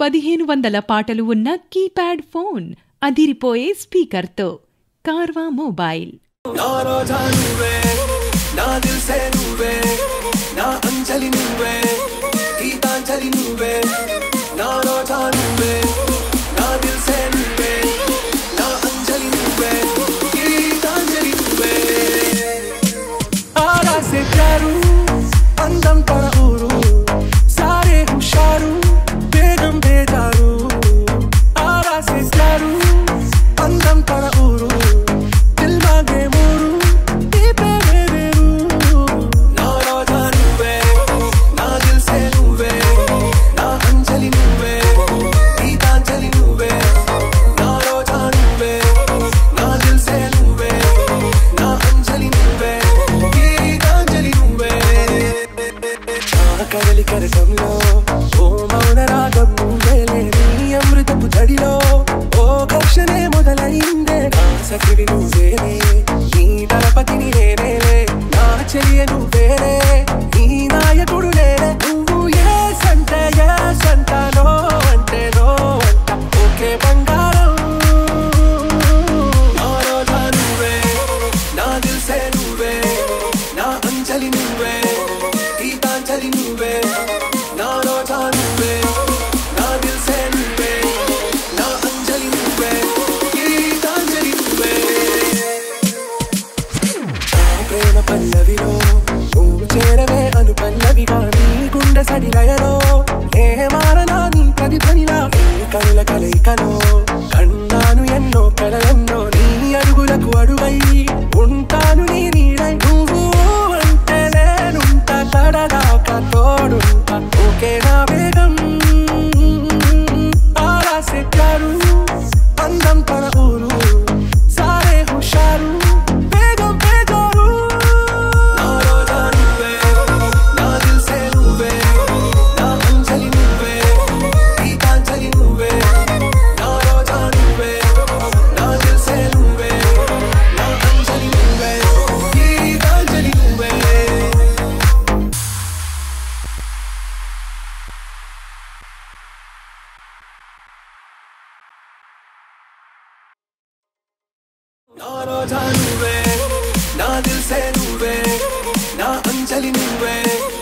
పదిహేను వందల పాటలు ఉన్న కీప్యాడ్ ఫోన్ అదిరిపోయే స్పీకర్తో కార్వా మొబైల్ నా రోజా నువ్వే నా దిల్సే నువ్వే నా అంజలి నువ్వే గీతాంజలి నువ్వే నా రోజా నువ్వే నా దిల్సే నువ్వే నా అంజలి నువ్వే గీతాంజలి నువ్వే ఆరా से प्यारू అందం తన ఊరు సారే హుషారు బేగం బేజారు ఆరా से प्यारू అందం తన ఊరు దిల్ మాగే మూరు దీపే వేరేరు నా రోజా నువ్వే నా దిల్ సే నువ్వే నా అంజలి నువ్వే గీతాంజలి నువ్వే నా రోజా నువ్వే నా దిల్ సే నువ్వే నా అంజలి నువ్వే గీతాంజలి నువ్వే నా కదలి కరటంలో ఓ మౌన రాగం నువ్వేలే నీ అమృతపు జడిలో ఓ ఘర్షణే మొదలైందే నా సఖివి నువ్వేలే నీ దళపతిని నేనేలే నా చెలియ నువ్వేలే నీ నాయకుడు నేనే నువ్వు ఏ సంట ఏ సంతలో అంటే నో అంట ఓకే బంగారం నా రోజా నువ్వే నా దిల్ సే నువ్వే నా అంజలి నువ్వే గీతాంజలి నువ్వే నా రోజా నువ్వే నా దిల్ సే నువ్వే నా అంజలి నువ్వే గీతాంజలి నువ్వే నా ప్రేమ పల్లవిలో నువ్వు చేరవే అను పల్లవిగా నీ గుండె సడిలయలో ఏ మారనా నీ కది పనిలా నీ కనుల కలయికలో కన్నాను ఎన్నో కలలెన్నో నీ అడుగులకు అడుగై ఉంటాను నీ నీడై నువ్వు అంటే నేనుంట కడదాకా తోడుంటా ఓకే నా వేగం ఆరా సెట్టారు అందం తన ఊరు సారే హుషారు వేగం బేజారు నా రోజా నువ్వే నా దిల్ సే నువ్వే నా అంజలి నువ్వే గీతాంజలి నువ్వే నా రోజా నువ్వే నా దిల్ సే నువ్వే నా అంజలి నువ్వే గీతాంజలి నువ్వే నా రోజా నువ్వే నా దిల్ సే నువ్వే నా అంజలి నువ్వే